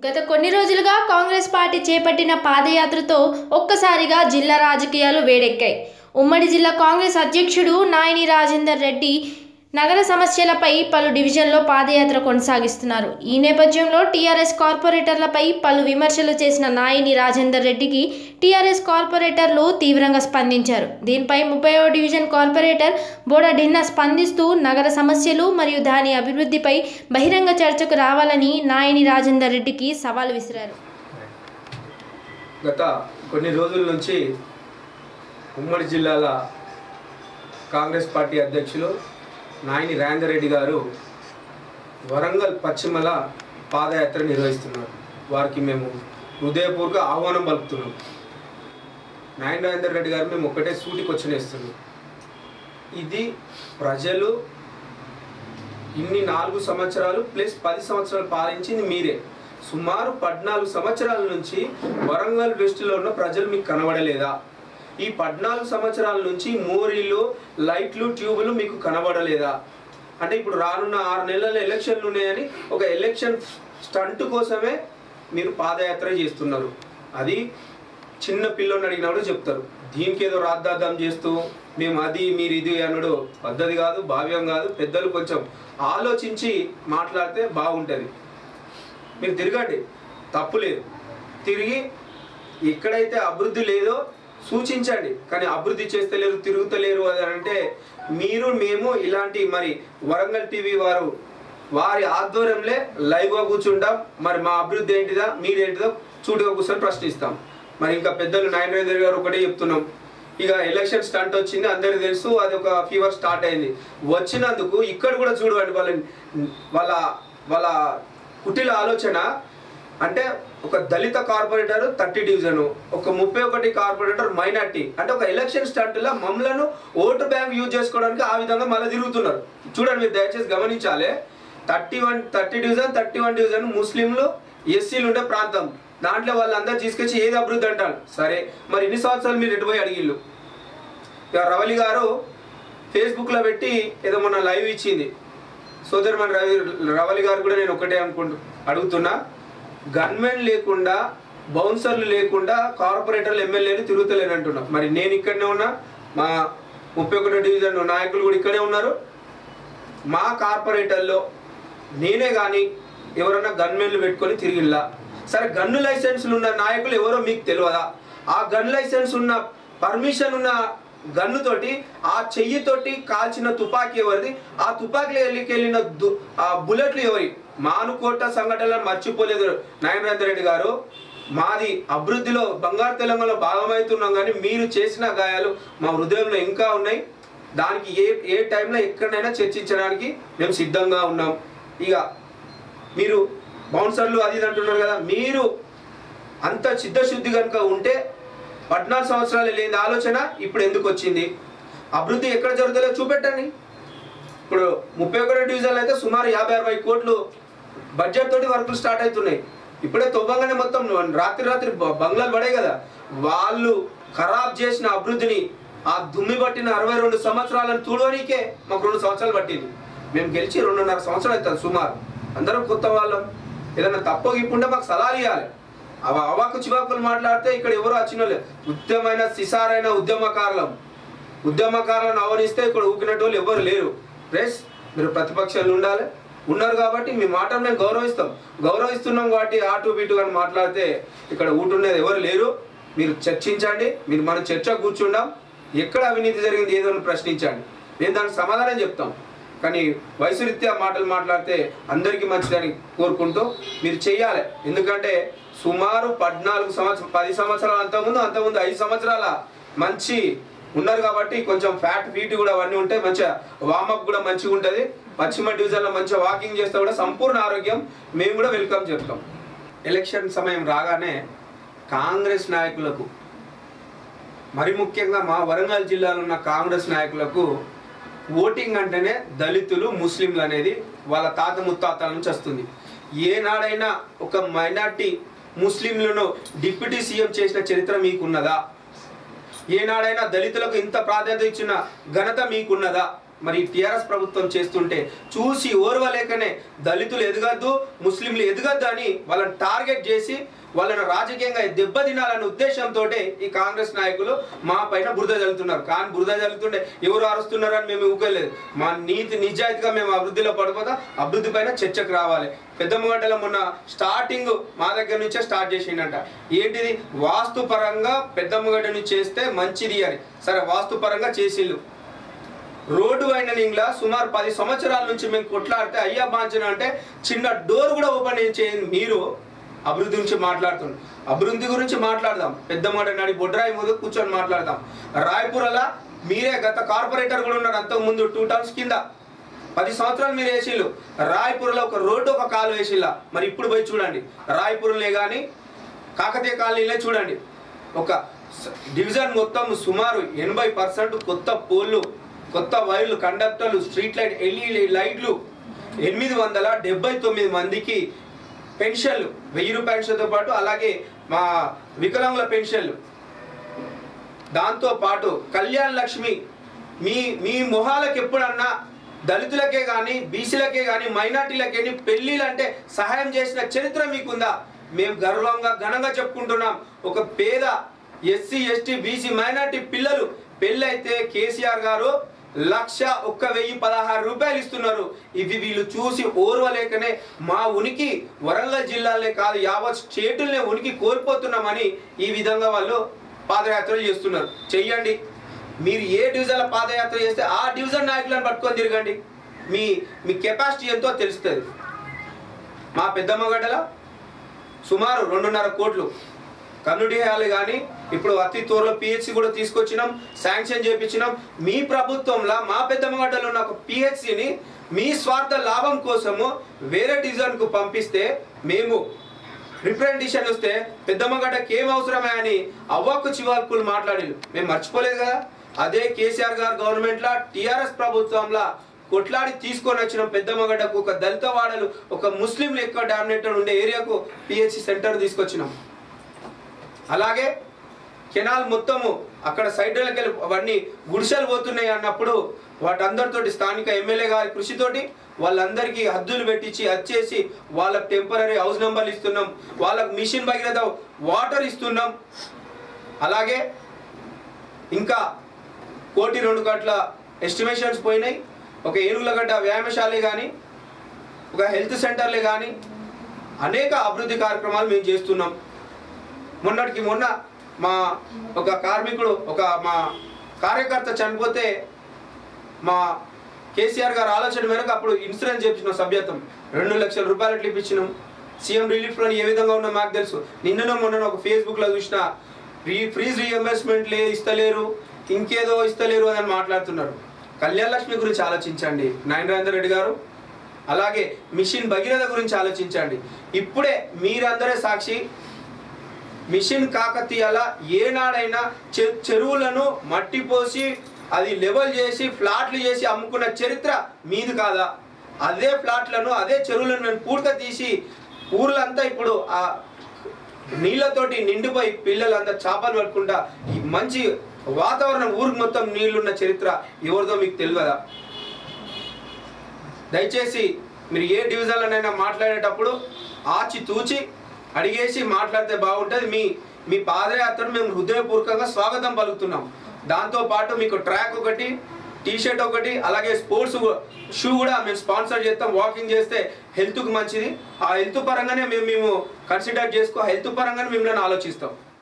గత కొన్ని రోజులుగా కాంగ్రెస్ పార్టీ చేపట్టిన పాదయాత్రతో ఒక్కసారిగా జిల్లా రాజకీయాలు వేడెక్కాయి ఉమ్మడి జిల్లా కాంగ్రెస్ అధ్యక్షుడు నాయని రాజేందర్ రెడ్డి నగర సమస్యలపై పలు డివిజన్లో పాదయాత్ర కొనసాగిస్తున్నారు ఈ నేపథ్యంలో టీఆర్ఎస్ కార్పొరేటర్లపై పలు విమర్శలు చేసిన నాయని రాజేందర్ రెడ్డికి టీఆర్ఎస్ కార్పొరేటర్లు తీవ్రంగా స్పందించారు దీనిపై ముప్పైవ డివిజన్ కార్పొరేటర్ బోడ ఢిన్నా స్పందిస్తూ నగర సమస్యలు మరియు దాని అభివృద్ధిపై బహిరంగ చర్చకు రావాలని నాయని రాజేందర్ రెడ్డికి సవాల్ విసిరారు గత కొన్ని రోజుల నుంచి ఉమ్మడి జిల్లాల కాంగ్రెస్ పార్టీ అధ్యక్షులు నాయని రాజేందర్ రెడ్డి గారు వరంగల్ పశ్చిమల పాదయాత్ర నిర్వహిస్తున్నారు వారికి మేము హృదయపూర్వక ఆహ్వానం పలుకుతున్నాం నాయని రాజేందర్ రెడ్డి గారు మేము ఒక్కటే సూటికి వచ్చినేస్తున్నాం ఇది ప్రజలు ఇన్ని నాలుగు సంవత్సరాలు ప్లస్ పది సంవత్సరాలు పాలించింది మీరే సుమారు పద్నాలుగు సంవత్సరాల నుంచి వరంగల్ వెస్ట్లో ఉన్న ప్రజలు మీకు కనబడలేదా ఈ పద్నాలుగు సంవత్సరాల నుంచి మోరీలు లైట్లు ట్యూబులు మీకు కనబడలేదా అంటే ఇప్పుడు రానున్న ఆరు నెలల ఎలక్షన్లు ఉన్నాయని ఒక ఎలక్షన్ స్టంట్ కోసమే మీరు పాదయాత్ర చేస్తున్నారు అది చిన్న పిల్లని అడిగినప్పుడు చెప్తారు దీనికి ఏదో రాద్దార్థం చేస్తూ మేము అది మీరు ఇది అనడు పద్ధతి కాదు భావ్యం కాదు పెద్దలు కొంచెం ఆలోచించి మాట్లాడితే బాగుంటుంది మీరు తిరగండి తప్పు లేదు తిరిగి ఎక్కడైతే అభివృద్ధి లేదో సూచించండి కానీ అభివృద్ధి చేస్తలేరు తిరుగుతలేరు అని అంటే మీరు మేము ఇలాంటి మరి వరంగల్ టీవీ వారు వారి ఆధ్వర్యంలో లైవ్గా కూర్చుంటాం మరి మా అభివృద్ధి ఏంటిదా మీదేంటిదో చూడుగా కూర్చొని ప్రశ్నిస్తాం మరి ఇంకా పెద్దలు నాయనరేంద్ర గారు ఒకటే చెప్తున్నాం ఇక ఎలక్షన్ స్టంట్ వచ్చింది అందరికి తెలుసు అది ఒక ఫీవర్ స్టార్ట్ అయింది వచ్చినందుకు ఇక్కడ కూడా చూడండి వాళ్ళ వాళ్ళ వాళ్ళ కుటిల ఆలోచన అంటే ఒక దళిత కార్పొరేటర్ థర్టీ డివిజన్ ఒక ముప్పై ఒకటి కార్పొరేటర్ మైనార్టీ అంటే ఒక ఎలక్షన్ స్టంట్లో మమ్మలను ఓటు బ్యాంక్ యూజ్ చేసుకోవడానికి ఆ విధంగా మళ్ళీ తిరుగుతున్నారు చూడండి మీరు దయచేసి గమనించాలి thirty one thirty division thirty one division ముస్లింలు ఎస్సీలు ఉండే ప్రాంతం దాంట్లో వాళ్ళందరూ తీసుకొచ్చి ఏది అభివృద్ధి అంటారు సరే మరి ఇన్ని సంవత్సరాలు మీరు ఎటు పోయి అడిగిళ్ళు ఇక రవలి గారు ఫేస్బుక్లో పెట్టి ఏదో మొన్న లైవ్ ఇచ్చింది సోదరుమని రవి రవలి గారు కూడా నేను ఒకటే అనుకుంటు అడుగుతున్నా గన్మెన్ లేకుండా బౌన్సర్లు లేకుండా కార్పొరేటర్లు ఎమ్మెల్యేలు తిరుగుతలేను అంటున్నా మరి నేను ఇక్కడనే ఉన్నా మా ముప్పై ఒకటో డివిజన్ నాయకులు కూడా ఇక్కడే ఉన్నారు మా కార్పొరేటర్లో నేనే కానీ ఎవరన్నా గన్మెన్లు పెట్టుకొని తిరిగిల్లా సరే గన్ను లైసెన్సులు ఉన్న నాయకులు ఎవరో మీకు తెలియదా ఆ గన్ లైసెన్స్ ఉన్న పర్మిషన్ ఉన్న గన్ను తోటి ఆ చెయ్యితోటి కాల్చిన తుపాకీ ఎవరిది ఆ తుపాకీలో వెళ్ళికెళ్ళిన దు ఆ బుల్లెట్లు ఎవరి మానుకోట సంఘటనలను మర్చిపోలేదు నారాయణ రెడ్డి గారు మాది అభివృద్ధిలో బంగారు తెలంగాణలో భాగమవుతున్నాం కానీ మీరు చేసిన గాయాలు మా హృదయంలో ఇంకా ఉన్నాయి దానికి ఏ ఏ టైంలో ఎక్కడైనా చర్చించడానికి మేము సిద్ధంగా ఉన్నాం ఇక మీరు బౌన్సర్లు అది ఇది అంటున్నారు కదా మీరు అంత చిత్తశుద్ధి కనుక ఉంటే పద్నాలుగు సంవత్సరాలు లేని ఆలోచన ఇప్పుడు ఎందుకు వచ్చింది అభివృద్ధి ఎక్కడ జరుగుతుందో చూపెట్టండి ఇప్పుడు ముప్పై ఒకటో డివిజన్లో అయితే సుమారు యాభై అరవై కోట్లు బడ్జెట్ తోటి వర్కులు స్టార్ట్ అవుతున్నాయి ఇప్పుడే తొవ్వంగానే మొత్తం రాత్రి రాత్రి బ- బంగ్లాలు పడే కదా వాళ్ళు ఖరాబ్ చేసిన అభివృద్ధిని ఆ దుమ్మి పట్టిన అరవై రెండు సంవత్సరాలను చూడడానికే మాకు రెండు సంవత్సరాలు పట్టింది మేము గెలిచి రెండున్నర సంవత్సరాలు అవుతుంది సుమారు అందరం కొత్త వాళ్ళం ఏదైనా తప్పు ఇప్పుంటే మాకు సలహాలు ఇవ్వాలి అవ అవాకు చివాకులు మాట్లాడితే ఇక్కడ ఎవరు వచ్చిన వాళ్ళు ఉద్యమైన సిసారైన ఉద్యమకారులం ఉద్యమకారులను ఆహ్వానిస్తే ఇక్కడ ఊపినట్టు వాళ్ళు ఎవరు లేరు ప్లస్ మీరు ప్రతిపక్షాలు ఉండాలి ఉన్నారు కాబట్టి మీ మాటను మేము గౌరవిస్తాం గౌరవిస్తున్నాం కాబట్టి ఆటు బీటు అని మాట్లాడితే ఇక్కడ ఊటున్నది ఎవరు లేరు మీరు చర్చించండి మీరు మనం చర్చ కూర్చుందాం ఎక్కడ అవినీతి జరిగింది ఏదో అని ప్రశ్నించండి మేము దానికి సమాధానం చెప్తాం కానీ వయసు రీత్యా మాటలు మాట్లాడితే అందరికీ మంచిదని కోరుకుంటూ మీరు చెయ్యాలి ఎందుకంటే సుమారు పద్నాలుగు సంవత్సరం పది సంవత్సరాలు అంతకుముందు అంతకుముందు ఐదు సంవత్సరాల మంచి ఉన్నారు కాబట్టి కొంచెం ఫ్యాట్ ఫీట్ కూడా అవన్నీ ఉంటాయి మంచిగా వామప్ కూడా మంచిగా ఉంటుంది పశ్చిమ డివిజన్లో మంచిగా వాకింగ్ చేస్తే కూడా సంపూర్ణ ఆరోగ్యం మేము కూడా వెల్కమ్ చెప్తాం ఎలక్షన్ సమయం రాగానే కాంగ్రెస్ నాయకులకు మరి ముఖ్యంగా మా వరంగల్ జిల్లాలో ఉన్న కాంగ్రెస్ నాయకులకు ఓటింగ్ అంటేనే దళితులు ముస్లింలు అనేది వాళ్ళ తాత ముత్తాతల నుంచి వస్తుంది ఏనాడైనా ఒక మైనార్టీ ముస్లింలను డిప్యూటీ సీఎం చేసిన చరిత్ర మీకున్నదా ఏనాడైనా దళితులకు ఇంత ప్రాధాన్యత ఇచ్చిన ఘనత మీకున్నదా మరి టిఆర్ఎస్ ప్రభుత్వం చేస్తుంటే చూసి ఓర్వలేకనే దళితులు ఎదగద్దు ముస్లింలు ఎదగద్దు అని వాళ్ళని టార్గెట్ చేసి వాళ్ళని రాజకీయంగా దెబ్బతినాలనే ఉద్దేశంతో ఈ కాంగ్రెస్ నాయకులు మా పైన బురద జల్లుతున్నారు కానీ బురద జల్లుతుంటే ఎవరు అరుస్తున్నారని మేము ఊకోలేదు మా నీతి నిజాయితీగా మేము అభివృద్ధిలో పడిపోతా అభివృద్ధి పైన చర్చకు రావాలి పెద్దమ్మగడ్డలో మొన్న స్టార్టింగ్ మా దగ్గర నుంచే స్టార్ట్ చేసిండంట ఏంటిది వాస్తు పరంగా పెద్దమ్మగడ్డ నుంచి చేస్తే మంచిది అని సరే వాస్తు పరంగా చేసిళ్ళు రోడ్డు వైండనింగ్లా సుమారు పది సంవత్సరాల నుంచి మేము కొట్లాడితే అయ్యా బాంచన అంటే చిన్న డోర్ కూడా ఓపెన్ చేయని మీరు అభివృద్ధి గురించి మాట్లాడుతున్నారు అభివృద్ధి గురించి మాట్లాడదాం పెద్ద మాట నాడి బొడ్రాయి ముందు కూర్చొని మాట్లాడదాం రాయపురలా మీరే గత కార్పొరేటర్ కూడా ఉన్నారు అంతకు ముందు టూ టౌన్స్ కింద పది సంవత్సరాలు మీరు వేసిళ్ళు రాయపురలో ఒక రోడ్డు ఒక కాలు వేసిల్లా మరి ఇప్పుడు పోయి చూడండి రాయపురలే కానీ కాకతీయ కాలనీలే చూడండి ఒక స- డివిజన్ మొత్తం సుమారు ఎనభై పర్సెంట్ కొత్త పోల్లు కొత్త వైర్లు కండక్టర్లు స్ట్రీట్ లైట్ ఎల్ఈడి లైట్లు ఎనిమిది వందల డెబ్బై తొమ్మిది మందికి పెన్షన్లు వెయ్యి రూపాయల పెన్షన్తో పాటు అలాగే మా వికలాంగుల పెన్షన్లు దాంతో పాటు కళ్యాణ్ లక్ష్మి మీ మీ మొహాలకు ఎప్పుడన్నా దళితులకే కానీ బీసీలకే కానీ మైనార్టీలకే పెళ్ళిళ్ళంటే సహాయం చేసిన చరిత్ర మీకుందా మేము గర్వంగా ఘనంగా చెప్పుకుంటున్నాం ఒక పేద ఎస్సీ ఎస్టీ బీసీ మైనార్టీ పిల్లలు పెళ్ళైతే కేసీఆర్ గారు లక్ష ఒక్క వెయ్యి పదహారు రూపాయలు ఇస్తున్నారు ఇవి వీళ్ళు చూసి ఓర్వలేకనే మా ఉనికి వరంగల్ జిల్లాలే కాదు యావత్ స్టేటులనే ఉనికి కోల్పోతున్నామని ఈ విధంగా వాళ్ళు పాదయాత్రలు చేస్తున్నారు చెయ్యండి మీరు ఏ డివిజన్ల పాదయాత్ర చేస్తే ఆ డివిజన్ నాయకులను పట్టుకొని తిరగండి మీ మీ కెపాసిటీ ఎంతో తెలుస్తుంది మా పెద్దమ్మగడ్డల సుమారు రెండున్నర కోట్లు కమ్యూనిటీ హాల్ కానీ ఇప్పుడు అతి త్వరలో పిహెచ్సి కూడా తీసుకొచ్చినాం శాంక్షన్ చేపించినాం మీ ప్రభుత్వంలో మా పెద్దమ్మగడ్డలో ఉన్న ఒక పిహెచ్సిని మీ స్వార్థ లాభం కోసము వేరే డివిజన్కు పంపిస్తే మేము రిప్రజెంటేషన్ వస్తే పెద్దమ్మగడ్డకి ఏం అవసరమే అని అవ్వకు చివాకులు మాట్లాడి మేము మర్చిపోలేదు కదా అదే కేసీఆర్ గారు గవర్నమెంట్లో టీఆర్ఎస్ ప్రభుత్వంలో కొట్లాడి తీసుకొని వచ్చిన పెద్దమ్మగడ్డకు ఒక దళిత వాడలు ఒక ముస్లింలు ఎక్కువ డామినేటెడ్ ఉండే ఏరియాకు పిహెచ్సి సెంటర్ తీసుకొచ్చినాం అలాగే కెనాల్ మొత్తము అక్కడ సైడ్లకి వెళ్ళి అవన్నీ గుడిసెలు పోతున్నాయి అన్నప్పుడు వాటందరితోటి స్థానిక ఎమ్మెల్యే గారి కృషితోటి వాళ్ళందరికీ హద్దులు పెట్టించి వచ్చేసి వాళ్ళకి టెంపరీ హౌస్ నెంబర్లు ఇస్తున్నాం వాళ్ళకి మిషన్ భగీరథ వాటర్ ఇస్తున్నాం అలాగే ఇంకా కోటి రెండు గంటల ఎస్టిమేషన్స్ పోయినాయి ఒక ఏనుగులగడ్డ వ్యాయామశాలే కానీ ఒక హెల్త్ సెంటర్లే కానీ అనేక అభివృద్ధి కార్యక్రమాలు మేము చేస్తున్నాం మొన్నటికి మొన్న మా ఒక కార్మికుడు ఒక మా కార్యకర్త చనిపోతే మా కేసీఆర్ గారు ఆలోచన మేరకు అప్పుడు ఇన్సూరెన్స్ చేపించిన సభ్యత్వం రెండు లక్షల రూపాయలు అట్లా ఇప్పించినాం సీఎం రిలీఫ్లో ఏ విధంగా ఉన్నా మాకు తెలుసు నిన్ననో మొన్న ఒక ఫేస్బుక్లో చూసిన రీ ఫ్రీజ్ రీఎంబర్స్మెంట్ ఇస్తలేరు ఇంకేదో ఇస్తలేరు అని మాట్లాడుతున్నారు కళ్యాణ్ లక్ష్మి గురించి ఆలోచించండి నారాయణ రెడ్డి గారు అలాగే మిషన్ భగీరథ గురించి ఆలోచించండి ఇప్పుడే మీరందరే సాక్షి మిషన్ కాకతీయాల ఏనాడైనా చె- చెరువులను మట్టి పోసి అది లెవెల్ చేసి ఫ్లాట్లు చేసి అమ్ముకున్న చరిత్ర మీది కాదా అదే ఫ్లాట్లను అదే చెరువులను నేను పూర్తిగా తీసి ఊర్లంతా ఇప్పుడు ఆ నీళ్ళతోటి నిండిపోయి పిల్లలంతా చేపలు పట్టుకుంటా ఈ మంచి వాతావరణం ఊరికి మొత్తం నీళ్లున్న చరిత్ర ఎవరిదో మీకు తెలియదా దయచేసి మీరు ఏ డివిజన్లోనైనా మాట్లాడేటప్పుడు ఆచి తూచి అడిగేసి మాట్లాడితే బాగుంటుంది మీ మీ పాదయాత్రను మేము హృదయపూర్వకంగా స్వాగతం పలుకుతున్నాం దాంతోపాటు మీకు ట్రాక్ ఒకటి టీ షర్ట్ ఒకటి అలాగే స్పోర్ట్స్ షూ కూడా మేము స్పాన్సర్ చేస్తాం వాకింగ్ చేస్తే హెల్త్కి మంచిది ఆ హెల్త్ పరంగానే మేము మేము కన్సిడర్ చేసుకో హెల్త్ పరంగానే మిమ్మల్ని ఆలోచిస్తాం